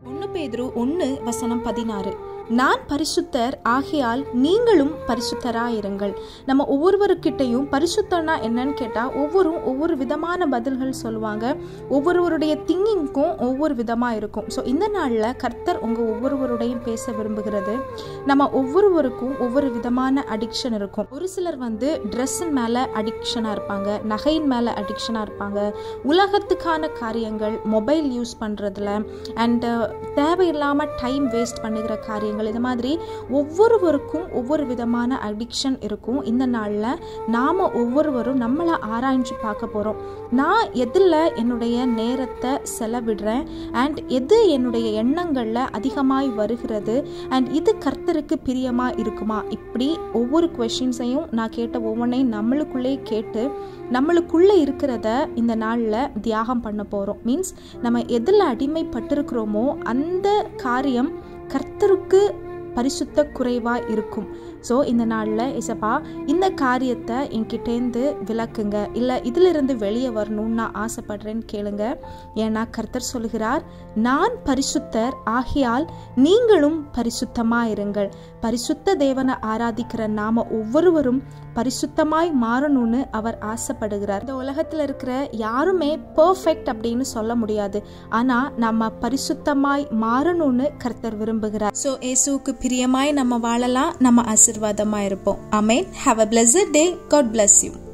ஒன்று பேதுரு ஒன்று வசனம் பதினாறு நான் பரிசுத்தர் ஆகையால் நீங்களும் பரிசுத்தராயிருங்கள் நம்ம ஒவ்வொருவருக்கிட்டையும் பரிசுத்தம்னா என்னன்னு கேட்டால் ஒவ்வொரு ஒவ்வொரு விதமான பதில்கள் சொல்லுவாங்க ஒவ்வொருவருடைய திங்கிங்க்கும் ஒவ்வொரு விதமாக இருக்கும் ஸோ இந்த நாளில் கர்த்தர் உங்கள் ஒவ்வொருவருடையும் பேச விரும்புகிறது நம்ம ஒவ்வொருவருக்கும் ஒவ்வொரு விதமான அடிக்ஷன் இருக்கும் ஒரு சிலர் வந்து ட்ரெஸ்ஸின் மேலே அடிக்ஷனாக இருப்பாங்க நகையின் மேலே அடிக்ஷனாக இருப்பாங்க உலகத்துக்கான காரியங்கள் மொபைல் யூஸ் பண்ணுறதுல அண்டு தேவையில்லாமல் டைம் வேஸ்ட் பண்ணுகிற காரியங்கள் இது மாதிரி ஒவ்வொருவருக்கும் ஒவ்வொரு விதமான அடிக்ஷன் இருக்கும் இந்த நாளில் நாம் ஒவ்வொருவரும் நம்மளை ஆராய்ஞ்சு பார்க்க போகிறோம் நான் எதில் என்னுடைய நேரத்தை செலவிடுறேன் அண்ட் எது என்னுடைய எண்ணங்களில் அதிகமாய் வருகிறது அண்ட் இது கர்த்தருக்கு பிரியமாக இருக்குமா இப்படி ஒவ்வொரு கொஷின்ஸையும் நான் கேட்ட ஒவ்வொன்றையும் நம்மளுக்குள்ளே கேட்டு நம்மளுக்குள்ளே இருக்கிறத இந்த நாளில் தியாகம் பண்ண போகிறோம் மீன்ஸ் நம்ம எதில் அடிமைப்பட்டிருக்கிறோமோ அந்த காரியம் கர்த்தருக்கு பரிசுத்த குறைவாக இருக்கும் ஸோ இந்த நாளில் இசப்பா இந்த காரியத்தை என்கிட்டேருந்து விளக்குங்க இல்லை இதிலிருந்து வெளியே வரணும்னு நான் ஆசைப்படுறேன்னு கேளுங்க ஏன்னா கர்த்தர் சொல்கிறார் நான் பரிசுத்தர் ஆகையால் நீங்களும் பரிசுத்தமாக இருங்கள் பரிசுத்த தேவனை ஆராதிக்கிற நாம ஒவ்வொருவரும் பரிசுத்தமாய் மாறணும்னு அவர் ஆசைப்படுகிறார் இந்த உலகத்தில் இருக்கிற யாருமே பர்ஃபெக்ட் அப்படின்னு சொல்ல முடியாது ஆனால் நம்ம பரிசுத்தமாய் மாறணும்னு கர்த்தர் விரும்புகிறார் ஸோ ஏசுவுக்கு பிரியமாய் நம்ம வாழலாம் நம்ம ஆசிர்வாதமாக இருப்போம் amen have a blessed day God bless you